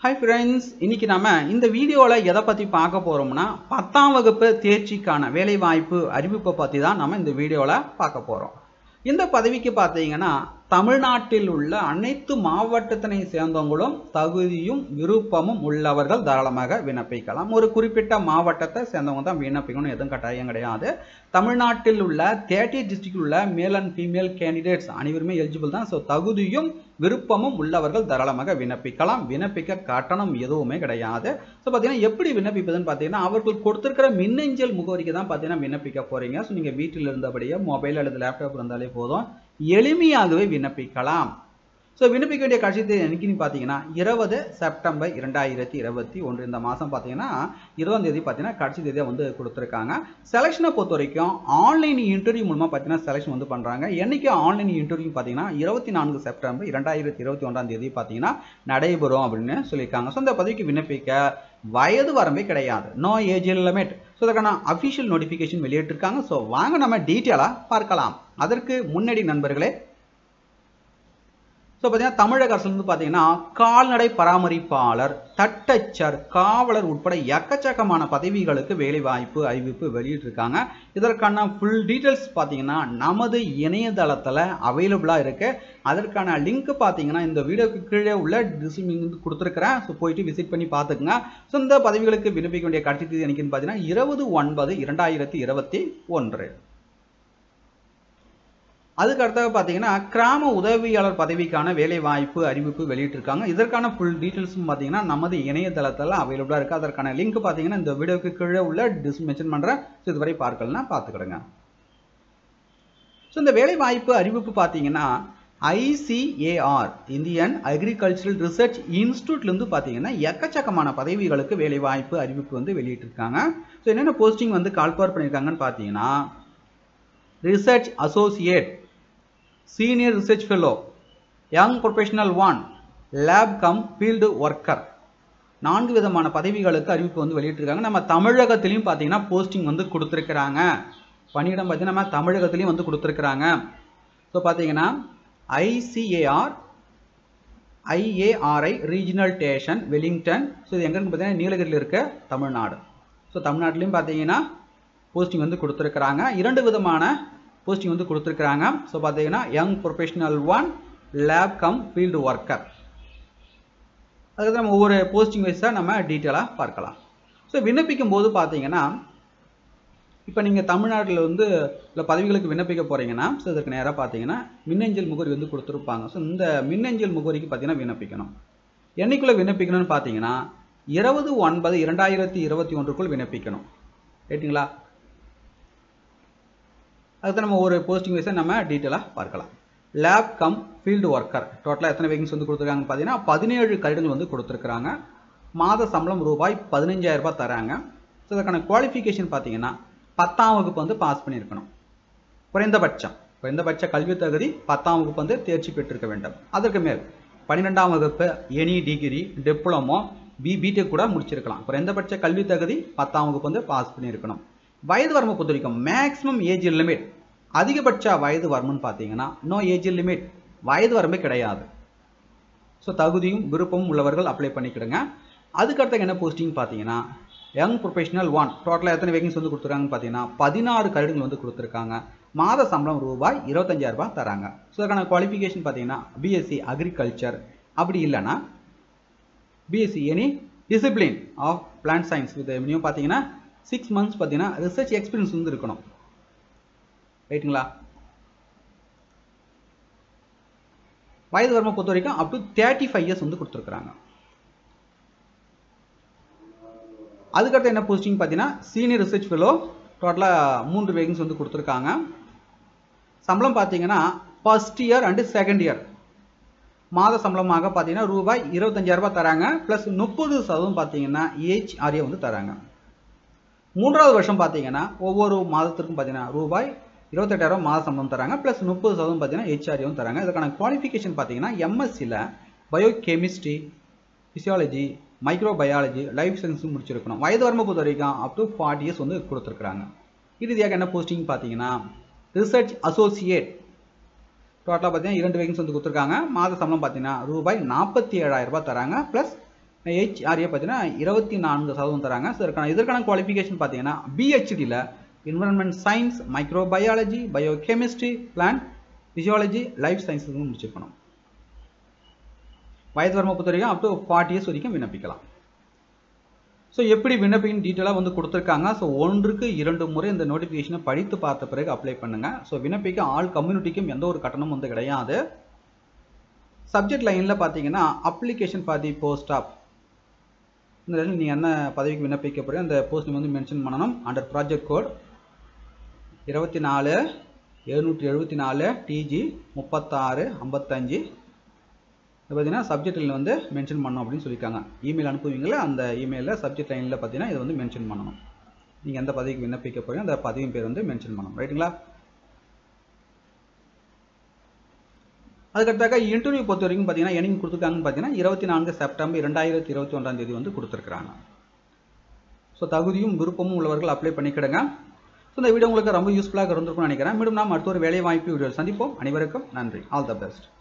hi friends இன்னைக்கு நாம இந்த வீடியோவில் எதை பற்றி பார்க்க போகிறோம்னா பத்தாம் வகுப்பு தேர்ச்சிக்கான வேலைவாய்ப்பு அறிவிப்பை பற்றி தான் நம்ம இந்த வீடியோவில் பார்க்க போகிறோம் இந்த பதவிக்கு பார்த்தீங்கன்னா தமிழ்நாட்டில் உள்ள அனைத்து மாவட்டத்தினை சேர்ந்தவங்களும் தகுதியும் விருப்பமும் உள்ளவர்கள் தாராளமாக விண்ணப்பிக்கலாம் ஒரு குறிப்பிட்ட மாவட்டத்தை சேர்ந்தவங்க தான் விண்ணப்பிக்கணும் எதுவும் கட்டாயம் கிடையாது தமிழ்நாட்டில் உள்ள தேர்ட்டி டிஸ்ட்ரிக்டில் உள்ள மேல் அண்ட் ஃபீமேல் கேண்டிடேட்ஸ் அனைவருமே எலிஜிபிள் தான் ஸோ தகுதியும் விருப்பமும் உள்ளவர்கள் தாராளமாக விண்ணப்பிக்கலாம் விண்ணப்பிக்க கட்டணம் எதுவுமே கிடையாது ஸோ பார்த்தீங்கன்னா எப்படி விண்ணப்பிப்பதுன்னு பார்த்தீங்கன்னா அவர்கள் கொடுத்துருக்கிற மின்னஞ்சல் முகவரிக்கு தான் பார்த்தீங்கன்னா விண்ணப்பிக்க போறீங்க ஸோ நீங்கள் வீட்டில் இருந்தபடியே மொபைல் அல்லது லேப்டாப் இருந்தாலே போதும் எளிமையாகவே விண்ணப்பிக்கலாம் ஸோ விண்ணப்பிக்க வேண்டிய கடைசி தேதி என்னைக்குன்னு பார்த்தீங்கன்னா இருபது செப்டம்பர் இரண்டாயிரத்தி இருபத்தி ஒன்று இந்த மாதம் பார்த்தீங்கன்னா இருபதாம் தேதி பார்த்தீங்கன்னா கடைசி தேதியை வந்து கொடுத்துருக்காங்க செலெக்ஷனை பொறுத்த வரைக்கும் ஆன்லைன் இன்டர்வியூ மூலமாக பார்த்தீங்கன்னா செலெக்ஷன் வந்து பண்ணுறாங்க என்னைக்கு ஆன்லைன் இன்டர்வியூ பார்த்தீங்கன்னா இருபத்தி நான்கு செப்டம்பர் இரண்டாயிரத்தி இருபத்தி ஒன்றாம் தேதி பார்த்தீங்கன்னா நடைபெறும் அப்படின்னு சொல்லியிருக்காங்க ஸோ இந்த பதவிக்கு விண்ணப்பிக்க வயது வரம்பே கிடையாது நோ ஏஜ் லிமிட் ஸோ இதற்கான அஃபிஷியல் நோட்டிஃபிகேஷன் வெளியிட்டிருக்காங்க ஸோ வாங்க நம்ம டீட்டெயிலாக பார்க்கலாம் அதற்கு முன்னாடி நண்பர்களே ஸோ பார்த்தீங்கன்னா தமிழக அரசு வந்து பார்த்தீங்கன்னா கால்நடை பராமரிப்பாளர் தட்டச்சர் காவலர் உட்பட எக்கச்சக்கமான பதவிகளுக்கு வேலை வாய்ப்பு அறிவிப்பு வெளியிட்டிருக்காங்க இதற்கான ஃபுல் டீட்டெயில்ஸ் பார்த்தீங்கன்னா நமது இணையதளத்தில் அவைலபிளாக இருக்கு அதற்கான லிங்க் பார்த்தீங்கன்னா இந்த வீடியோக்கு கீழே உள்ள டிஸ்கிரிப்ஷன் கொடுத்துருக்கிறேன் ஸோ போயிட்டு விசிட் பண்ணி பார்த்துக்குங்க ஸோ இந்த பதவிகளுக்கு விண்ணப்பிக்க வேண்டிய கடைசி தேதி என்னைக்குன்னு பார்த்தீங்கன்னா இருபது ஒன்பது இரண்டாயிரத்தி இருபத்தி ஒன்று அதுக்கு அடுத்தது பார்த்தீங்கன்னா கிராம உதவியாளர் பதவிக்கான வேலை வாய்ப்பு அறிவிப்பு வெளியிட்டிருக்காங்க இதற்கான ஃபுல் டீட்டெயில்ஸும் பார்த்தீங்கன்னா நமது இணையதளத்தில் அவைலபிளாக இருக்குது அதற்கான லிங்க் பார்த்தீங்கன்னா இந்த வீடியோக்கு கீழே உள்ள டிஸ் மென்ஷன் பண்ணுறேன் ஸோ இதுவரை பார்க்கலன்னா பார்த்துக்கிடுங்க ஸோ இந்த வேலை வாய்ப்பு அறிவிப்பு பார்த்தீங்கன்னா ஐசிஏஆர் இந்தியன் அக்ரிகல்ச்சரல் ரிசர்ச் இன்ஸ்டியூட்லேருந்து பார்த்தீங்கன்னா எக்கச்சக்கமான பதவிகளுக்கு வேலை வாய்ப்பு அறிவிப்பு வந்து வெளியிட்டிருக்காங்க ஸோ என்னென்ன போஸ்டிங் வந்து கால்பார் பண்ணியிருக்காங்கன்னு பார்த்தீங்கன்னா research associate senior research fellow young professional one lab cum field worker நான்கு விதமான பதவிகளுக்கு அறிவிப்பு வந்து வெளியிட்டிருக்காங்க நம்ம தமிழகத்திலையும் பார்த்தீங்கன்னா போஸ்டிங் வந்து கொடுத்துருக்குறாங்க பணியிடம் பார்த்தீங்கன்னா நம்ம தமிழகத்திலையும் வந்து கொடுத்துருக்குறாங்க ஸோ பார்த்தீங்கன்னா ICAR IARI regional station Wellington so இது எங்கன்னு பார்த்தீங்கன்னா நீலகிரியில் இருக்க தமிழ்நாடு ஸோ தமிழ்நாட்டிலையும் பார்த்தீங்கன்னா போஸ்டிங் வந்து கொடுத்துருக்குறாங்க இரண்டு விதமான போஸ்டிங் வந்து கொடுத்துருக்குறாங்க ஸோ பார்த்தீங்கன்னா young professional one lab cum field worker அதுக்கு நம்ம ஒவ்வொரு போஸ்டிங் வைஸாக நம்ம டீட்டெயிலாக பார்க்கலாம் ஸோ விண்ணப்பிக்கும் போது பார்த்தீங்கன்னா இப்போ நீங்கள் தமிழ்நாட்டில் வந்து இல்லை பதவிகளுக்கு விண்ணப்பிக்க போகிறீங்கன்னா ஸோ இதற்கு நேராக பார்த்தீங்கன்னா மின்னஞ்சல் முகவரி வந்து கொடுத்துருப்பாங்க ஸோ இந்த மின்னஞ்சல் முகவரிக்கு பார்த்தீங்கன்னா விண்ணப்பிக்கணும் என்னைக்குள்ளே விண்ணப்பிக்கணும்னு பார்த்தீங்கன்னா இருபது ஒன்பது இரண்டாயிரத்தி இருபத்தி ஒன்றுக்குள் விண்ணப்பிக்கணும் ரைட்டுங்களா அதுக்கு நம்ம ஒரு போஸ்டிங் வைஸை நம்ம டீட்டெயிலாக பார்க்கலாம் லேப் கம் ஃபீல்டு ஒர்க்கர் டோட்டலாக எத்தனை வேகன்ஸ் வந்து கொடுத்துருக்காங்க பார்த்தீங்கன்னா பதினேழு கடிதங்கள் வந்து கொடுத்துருக்குறாங்க மாத சம்பளம் ரூபாய் பதினஞ்சாயிரம் ரூபாய் தராங்க ஸோ இதற்கான குவாலிஃபிகேஷன் பார்த்தீங்கன்னா பத்தாம் வகுப்பு வந்து பாஸ் பண்ணியிருக்கணும் குறைந்தபட்சம் குறைந்தபட்ச கல்வி தகுதி பத்தாம் வகுப்பு வந்து தேர்ச்சி பெற்றிருக்க வேண்டும் அதற்கு மேல் பன்னிரெண்டாம் வகுப்பு any degree diploma B BTech கூட முடிச்சிருக்கலாம் குறைந்தபட்ச கல்வி தகுதி பத்தாம் வகுப்பு வந்து பாஸ் பண்ணியிருக்கணும் வயது வரம்பு பொறுத்த வரைக்கும் மேக்ஸிமம் ஏஜ் லிமிட் அதிகபட்ச வயது வரம்புன்னு பார்த்தீங்கன்னா நோ ஏஜ் லிமிட் வயது வரம்பே கிடையாது ஸோ தகுதியும் விருப்பமும் உள்ளவர்கள் அப்ளை பண்ணிக்கிடுங்க அதுக்கடுத்த என்ன போஸ்டிங் பார்த்தீங்கன்னா யங் ப்ரொஃபஷனல் ஒன் டோட்டலாக எத்தனை வேகன்ஸ் வந்து கொடுத்துருக்காங்கன்னு பார்த்தீங்கன்னா பதினாறு கருடுகள் வந்து கொடுத்துருக்காங்க மாத சம்பளம் ரூபாய் இருபத்தஞ்சாயிரம் ரூபாய் தராங்க ஸோ அதுக்கான குவாலிஃபிகேஷன் பார்த்தீங்கன்னா பிஎஸ்சி அக்ரிகல்ச்சர் அப்படி இல்லைன்னா BSc any discipline of plant science with minimum பார்த்தீங்கன்னா சிக்ஸ் மந்த்ஸ் பார்த்தீங்கன்னா ரிசர்ச் எக்ஸ்பீரியன்ஸ் வந்து இருக்கணும் ரைட்டுங்களா வயது வரம்பை பொறுத்த வரைக்கும் up to thirty five years வந்து கொடுத்துருக்குறாங்க அதுக்கடுத்து என்ன போஸ்டிங் பார்த்தீங்கன்னா சீனியர் ரிசர்ச் ஃபெலோ டோட்டலாக மூன்று வேகன்ஸ் வந்து கொடுத்துருக்காங்க சம்பளம் பார்த்தீங்கன்னா first year and second year மாத சம்பளமாக பார்த்தீங்கன்னா ரூபாய் இருபத்தஞ்சாயிரம் ரூபாய் தராங்க ப்ளஸ் முப்பது சதவீதம் பார்த்தீங்கன்னா ஏஹ்ஆர்ஏ வந்து தராங்க மூன்றாவது வருஷம் பார்த்தீங்கன்னா ஒவ்வொரு மாதத்திற்கும் பார்த்தீங்கன்னா ரூபாய் இருபத்தெட்டாயிரம் மாத சம்பளம் தராங்க ப்ளஸ் முப்பது சதவீதம் பார்த்தீங்கன்னா ஹெச்ஆர்ஏவும் தராங்க இதுக்கான குவாலிஃபிகேஷன் பார்த்தீங்கன்னா எம்எஸ்சியில் biochemistry physiology microbiology life சயின்ஸும் முடிச்சிருக்கணும் வயது வரம்பு பொறுத்த வரைக்கும் அப் டு ஃபார்ட்டி இயர்ஸ் வந்து கொடுத்துருக்குறாங்க இறுதியாக என்ன போஸ்டிங் பார்த்தீங்கன்னா ரிசர்ச் அசோசியேட் டோட்டலாக பார்த்தீங்கன்னா இரண்டு வேகன்ஸ் வந்து கொடுத்துருக்காங்க மாத சம்பளம் பார்த்தீங்கன்னா ரூபாய் நாற்பத்தி ஏழாயிரம் ரூபாய் தராங்க ப்ளஸ் ஹெச்ஆர்ஏ பார்த்தீங்கன்னா இருபத்தி நான்கு சதவீதம் தராங்க ஸோ இதற்கான இதற்கான குவாலிஃபிகேஷன் பார்த்தீங்கன்னா பிஹெச்டியில் environment science microbiology biochemistry plant physiology life science முடிச்சிருக்கணும் வயது வரம்பை பொறுத்த வரைக்கும் அப் டு ஃபார்ட்டி இயர்ஸ் வரைக்கும் விண்ணப்பிக்கலாம் ஸோ எப்படி விண்ணப்பின்னு டீட்டெயிலாக வந்து கொடுத்துருக்காங்க ஸோ ஒன்றுக்கு இரண்டு முறை இந்த நோட்டிஃபிகேஷனை படித்து பார்த்த பிறகு அப்ளை பண்ணுங்கள் ஸோ விண்ணப்பிக்க ஆல் கம்யூனிட்டிக்கும் எந்த ஒரு கட்டணமும் வந்து கிடையாது சப்ஜெக்ட் லைனில் பார்த்தீங்கன்னா application for the post of இந்த இடத்துல நீங்கள் என்ன பதவிக்கு விண்ணப்பிக்க போகிறீங்க அந்த போஸ்ட் வந்து மென்ஷன் பண்ணணும் அண்டர் ப்ராஜெக்ட் கோட் இருபத்தி நாலு எழுநூற்றி எழுபத்தி நாலு டிஜி முப்பத்தாறு ஐம்பத்தஞ்சு இது பார்த்தீங்கன்னா சப்ஜெக்ட் லைனில் வந்து மென்ஷன் பண்ணணும் அப்படின்னு சொல்லியிருக்காங்க இமெயில் அனுப்புவீங்களா அந்த இமெயிலில் சப்ஜெக்ட் லைனில் பார்த்தீங்கன்னா இது வந்து மென்ஷன் பண்ணணும் நீங்கள் எந்த பதவிக்கு விண்ணப்பிக்க போகிறீங்க அந்த பதவியின் பேர் வந்து மென்ஷன் பண்ணணும் ரைட்டுங்களா அதுக்கடுத்தாக இன்டர்வியூ பொறுத்த வரைக்கும் பார்த்தீங்கன்னா என்னைக்கு கொடுத்துருக்காங்கன்னு பார்த்தீங்கன்னா இருபத்தி நான்கு செப்டம்பர் இரண்டாயிரத்தி இருபத்தி ஒன்றாம் தேதி வந்து கொடுத்துருக்குறாங்க ஸோ தகுதியும் விருப்பமும் உள்ளவர்கள் அப்ளை பண்ணிக்கிடுங்க ஸோ இந்த வீடியோ உங்களுக்கு ரொம்ப யூஸ்ஃபுல்லாக இருந்திருக்கும்னு நினைக்கிறேன் மீண்டும் நாம் அடுத்த ஒரு வேலை வாய்ப்பு வீடியோ சந்திப்போம் அனைவருக்கும் நன்றி ஆல் த பெஸ்ட்